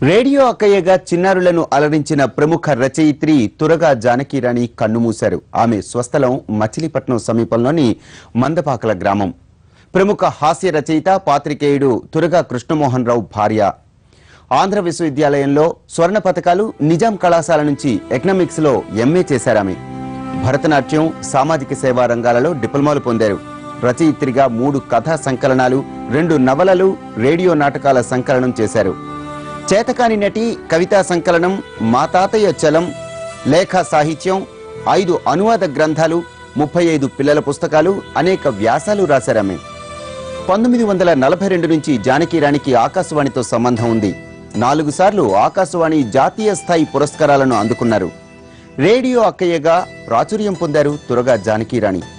radio అక్కయ్యగా చిన్నారులను అలరించిన ప్రముఖ రచయిత్రి తురగా జానకిరాణి కన్నుమూశారు ఆమె స్వస్థలం మచిలీపట్నం సమీపంలోని మందపాకల గ్రామం ప్రముఖ హాస్య రచయిత పాత్రికేయుడు తురగా కృష్ణమోహన్ రావు భార్య ఆంధ్ర విశ్వవిద్యాలయంలో స్వర్ణ పథకాలు నిజాం కళాశాల నుంచి ఎకనామిక్స్ లో ఎంఏ చేశారామె భరతనాట్యం సామాజిక సేవా రంగాలలో డిప్లొమాలు పొందారు రచయిత్రిగా మూడు కథా సంకలనాలు రెండు నవలలు రేడియో నాటకాల సంకలనం చేశారు చేతకాని నటి కవితా సంకలనం మా తాతయ్య చలం లేఖ సాహిత్యం ఐదు అనువాద గ్రంథాలు ముప్పై ఐదు పిల్లల పుస్తకాలు అనేక వ్యాసాలు రాశారామె పంతొమ్మిది వందల నలభై రెండు నుంచి జానకిరాణికి ఆకాశవాణితో సంబంధం ఉంది నాలుగు సార్లు ఆకాశవాణి జాతీయ స్థాయి పురస్కారాలను అందుకున్నారు రేడియో అక్కయ్యగా ప్రాచుర్యం పొందారు తురగా జానకిరాణి